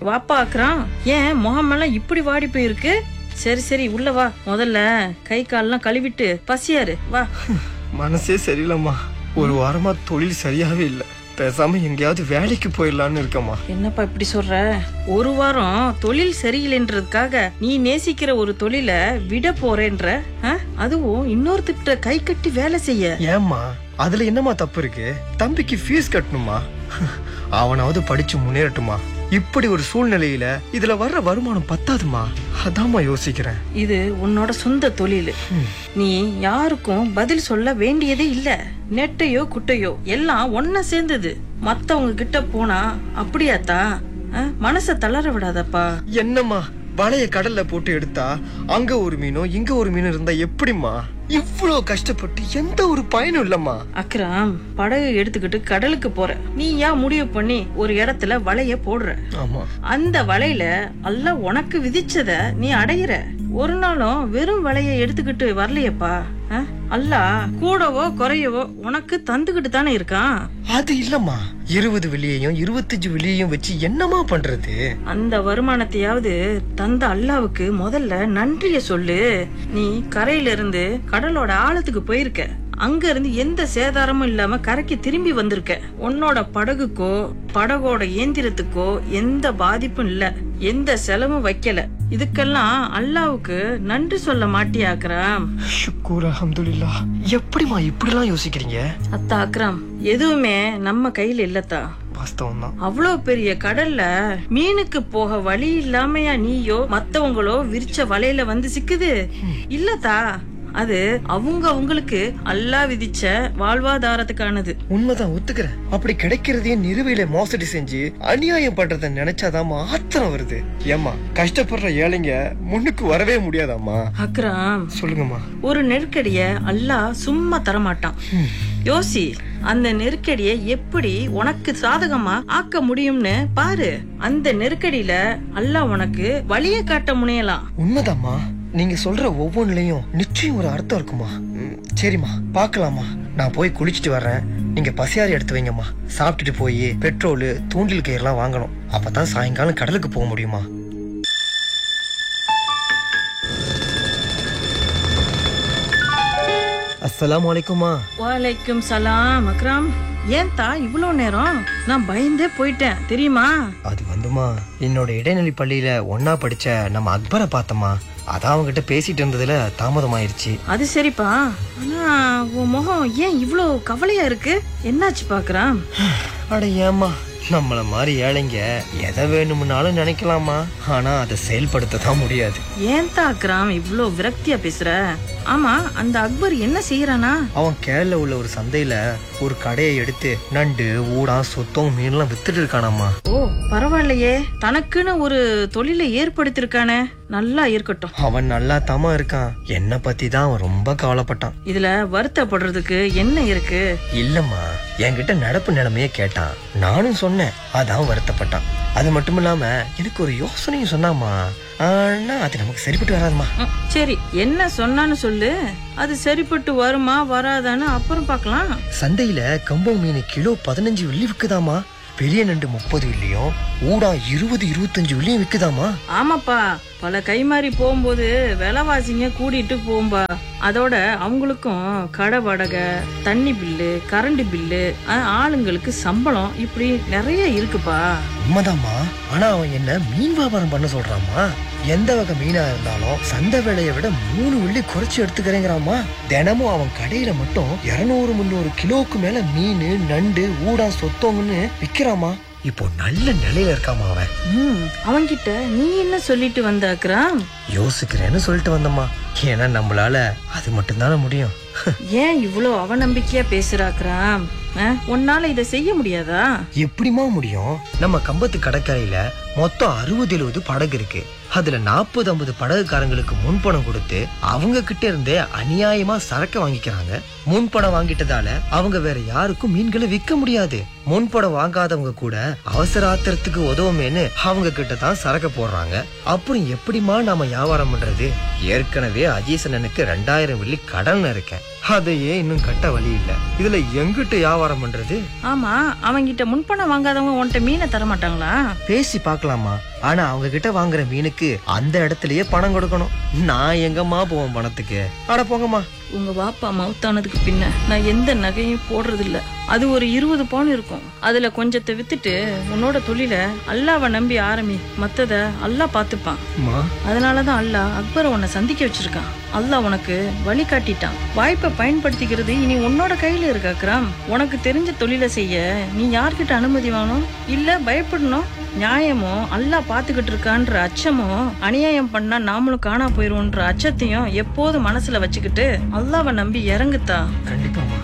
வாப்பா அக்ராம் ஏன் முகமெல்லாம் இப்படி வாடி போயிருக்கு சரி சரி உள்ள வா முதல்ல கை கால்லாம் கழுவிட்டு பசியாரு வா மனசே சரியில்லைம்மா ஒரு வாரமா தொழில் சரியாவே இல்லை பேசாம எங்கேயாவது வேலைக்கு போயிடலான்னு இருக்கம்மா என்னப்பா இப்படி சொல்ற ஒரு வாரம் தொழில் சரியில்லைன்றதுக்காக நீ நேசிக்கிற ஒரு தொழிலை விட போறேன்ற ஆ? அதுவும் இன்னொருத்திட்ட கை கட்டி வேலை செய்ய ஏம்மா அதுல என்னம்மா தப்பு இருக்கு தம்பிக்கு ஃபீஸ் கட்டணுமா அவனாவது படிச்சு முன்னேறட்டுமா இப்படி ஒரு சூழ்நிலையில இதுல வர்ற வருமானம் பத்தாதுமா அதாம்மா யோசிக்கிறேன் இது உன்னோட சொந்த தொழில் நீ யாருக்கும் பதில் சொல்ல வேண்டியதே இல்ல நெட்டையோ குட்டையோ எல்லாம் ஒன்னா சேர்ந்தது மத்தவங்க கிட்ட போனா அப்படியாத்தா ஆ? மனச தளர விடாதப்பா என்னம்மா வலைய கடல்ல போட்டு எடுத்தா அங்க ஒரு மீனும் இங்க ஒரு மீனும் இருந்தா எப்படிம்மா இவ்வளோ கஷ்டப்பட்டு எந்த ஒரு பயனும் இல்லம்மா அக்ராம் படகு எடுத்துக்கிட்டு கடலுக்கு போற நீ ஏன் முடிவு பண்ணி ஒரு இடத்துல வலைய போடுற ஆமா அந்த வலையில அல்லாஹ் உனக்கு விதிச்சத நீ அடையிற ஒரு நாளும் வெறும் வலைய எடுத்துக்கிட்டு வரலையேப்பா அஹ்? அல்லாஹ் கூடவோ குறையவோ உனக்கு தந்துகிட்டு தானே இருக்கான் அது இல்லம்மா இருபது வெள்ளியையும் இருபத்தஞ்சு வெள்ளியையும் வச்சு என்னம்மா பண்றது அந்த வருமானத்தையாவது தந்த அல்லாவுக்கு முதல்ல நன்றிய சொல்லு நீ கரையில இருந்து கடலோட ஆழத்துக்கு போயிருக்க அங்க இருந்து எந்த சேதாரமும் இல்லாம கரைக்கு திரும்பி வந்திருக்க உன்னோட படகுக்கோ படகோட இயந்திரத்துக்கோ எந்த பாதிப்பும் இல்ல எந்த செலவும் வைக்கல இதுக்கெல்லாம் அல்லாவுக்கு நன்றி சொல்ல மாட்டியாக்குறாம் ஷுக்கூர் அல்ஹம்துலில்லாஹ் எப்படிம்மா இப்படிலாம் யோசிக்கிறீங்க அத்தா அக்ரம் எதுவுமே நம்ம கையில இல்லத்தா வாஸ்தவம் தான் அவ்வளோ பெரிய கடல்ல மீனுக்கு போக வழி இல்லாமையா நீயோ மத்தவங்களோ விரிச்ச வலையில வந்து சிக்குது இல்லத்தா அது அவங்க அவங்களுக்கு அல்லாஹ் விதிச்ச வாழ்வாதாரத்துக்கானது உண்மைதான் ஒத்துக்கிறேன் அப்படி கிடைக்கிறதையும் நிறுவையில மோசடி செஞ்சு அநியாயம் பண்றத நினைச்சாதான் ஆத்திரம் வருது ஏம்மா கஷ்டப்படுற ஏழைங்க முன்னுக்கு வரவே முடியாதாம்மா அக்ரம் சொல்லுங்கம்மா ஒரு நெருக்கடிய அல்லாஹ் சும்மா தரமாட்டான் யோசி அந்த நெருக்கடியை எப்படி உனக்கு சாதகமா ஆக்க முடியும்னு பாரு அந்த நெருக்கடியில அல்லாஹ் உனக்கு வழிய காட்ட முனையலாம் உண்மைதாம்மா நீங்க சொல்ற ஒவ்வொன்றுலயும் நிச்சயம் ஒரு அர்த்தம் இருக்குமா ம், சரிம்மா பார்க்கலாமா நான் போய் குளிச்சுட்டு வர்றேன் நீங்க பசியாரி எடுத்து வைங்கம்மா சாப்பிட்டுட்டு போய் பெட்ரோலு தூண்டில் கயிறுலாம் வாங்கணும் அப்பதான் சாயங்காலம் கடலுக்கு போக முடியுமா அஸ்ஸலாமு அலைக்குமா வலைக்கும் சலாம் அக்ரம் ஏன் தா இவ்வளோ நேரம் நான் பயந்தே போயிட்டேன் தெரியுமா அது வந்துமா என்னோட இடைநிலை பள்ளியில ஒன்னா படிச்ச நம்ம அக்பரை பார்த்தம்மா அதான் அவங்ககிட்ட பேசிட்டு இருந்ததுல தாமதமாயிருச்சு அது சரிப்பா ஆனா உன் முகம் ஏன் இவ்வளோ கவலையா இருக்கு என்னாச்சு பாக்குறான் அட ஏம்மா நம்மள மாதிரி ஏழைங்க எதை வேணும்னாலும் நினைக்கலாமா ஆனா அதை செயல்படுத்த தான் முடியாது ஏன் தா அக்ரம் இவ்வளோ விரக்தியா பேசுற ஆமா அந்த அக்பர் என்ன செய்யறானா அவன் கேரள உள்ள ஒரு சந்தையில ஒரு கடையை எடுத்து நண்டு ஊடா சொத்தம் மீன்லாம் வித்துட்டு இருக்கானாமா ஓ பரவாயில்லையே தனக்குன்னு ஒரு தொழிலை ஏற்படுத்திருக்கானே நல்லா இருக்கட்டும் அவன் நல்லா தாமா இருக்கான் என்ன பத்தி தான் அவன் ரொம்ப கவலைப்பட்டான் இதுல வருத்தப்படுறதுக்கு என்ன இருக்கு இல்லம்மா என்கிட்ட நடப்பு நிலைமையே கேட்டான் நானும் சொன்னேன் அதான் வருத்தப்பட்டான் அது மட்டும் இல்லாம எனக்கு ஒரு யோசனையும் சொன்னாமா ஆனா அது நமக்கு சரிப்பட்டு வராதுமா ம், சரி என்ன சொன்னான்னு சொல்லு அது சரிப்பட்டு வருமா வராதான்னு அப்புறம் பார்க்கலாம் சந்தையில கம்பம் மீன் கிலோ பதினஞ்சு வெள்ளி விக்குதாமா பெரிய நண்டு முப்பது வெள்ளியும் ஊடா இருபது இருபத்தஞ்சு வெள்ளியும் விக்குதாமா ஆமாப்பா பல கைமாறி போகும்போது விலைவாசிங்க கூடிட்டு போகும்பா அதோட அவங்களுக்கும் கடை வாடகை தண்ணி பில்லு கரண்ட் பில்லு ஆ- ஆளுங்களுக்கு சம்பளம் இப்படி நிறைய இருக்குப்பா உண்மைதாம்மா ஆனா அவன் என்ன மீன் வியாபாரம் பண்ண சொல்றாமா எந்த வகை மீனா இருந்தாலும் சந்தை விலையை விட மூணு வெள்ளி குறைச்சு எடுத்துக்கிறேங்கிறாமா தினமும் அவன் கடையில மட்டும் இருநூறு முந்நூறு கிலோவுக்கு மேல மீன் நண்டு ஊடா சொத்தோங்கன்னு விக்கிறாமா இப்போ நல்ல நிலையில இருக்காமா அவன் ம் அவன்கிட்ட நீ என்ன சொல்லிட்டு வந்த அக்ராம் யோசிக்கிறேன்னு சொல்லிட்டு வந்தம்மா ஏன்னா நம்மளால அது மட்டும்தானே முடியும் ஏன் இவ்வளோ அவநம்பிக்கையா பேசுற அக்ராம் ஆ, உன்னால இதை செய்ய முடியாதா எப்படிமா முடியும் நம்ம கம்பத்து கடற்கரையில மொத்தம் அறுபது எழுபது படகு இருக்கு அதுல நாற்பது ஐம்பது படகுக்காரங்களுக்கு முன்பணம் கொடுத்து அவங்க கிட்ட இருந்தே அநியாயமா சரக்கு வாங்கிக்கிறாங்க முன்பணம் வாங்கிட்டதால அவங்க வேற யாருக்கும் மீன்களை விற்க முடியாது முன்பணம் வாங்காதவங்க கூட அவசர ஆத்திரத்துக்கு உதவுமேன்னு அவங்க கிட்ட தான் சரக்கு போடுறாங்க அப்புறம் எப்படிமா நாம வியாபாரம் பண்றது ஏற்கனவே அஜீசனனுக்கு ரெண்டாயிரம் வெள்ளி கடன் இருக்கேன் அதையே இன்னும் கட்ட வழி இல்ல இதுல எங்கிட்டு வியாபாரம் பண்றது ஆமா அவங்கிட்ட முன்பணம் வாங்காதவங்க உன்கிட்ட மீனை தர மாட்டாங்களா பேசி பார்க்கலாமா ஆனா அவங்க கிட்ட வாங்குற மீனுக்கு அந்த இடத்துலயே பணம் கொடுக்கணும் நான் எங்கம்மா போவேன் பணத்துக்கு அட போங்கம்மா உங்க வாப்பா மவுத்தானதுக்கு பின்ன நான் எந்த நகையும் போடுறது இல்ல அது ஒரு இருபது பவுன் இருக்கும் அதுல கொஞ்சத்தை வித்துட்டு உன்னோட தொழில அல்லாவை நம்பி ஆரம்பி மத்தத அல்லாஹ் பாத்துப்பான் அம்மா அதனாலதான் அல்லாஹ் அக்பரை உன்னை சந்திக்க வச்சிருக்கான் அல்லாஹ் உனக்கு வழி காட்டிட்டான் வாய்ப்பை பயன்படுத்திக்கிறது இனி உன்னோட கையில இருக்கு அக்ரம் உனக்கு தெரிஞ்ச தொழிலை செய்ய நீ யார்கிட்ட அனுமதி வாங்கணும் இல்ல பயப்படணும் நியாயமோ அல்லாஹ் பாத்துக்கிட்டு இருக்கான்ற அச்சமோ அநியாயம் பண்ணா நாமளும் காணா போயிருவோன்ற அச்சத்தையும் எப்போதும் மனசுல வச்சுக்கிட்டு அல்லாவை நம்பி இறங்குத்தா கண்டிப்பாம்மா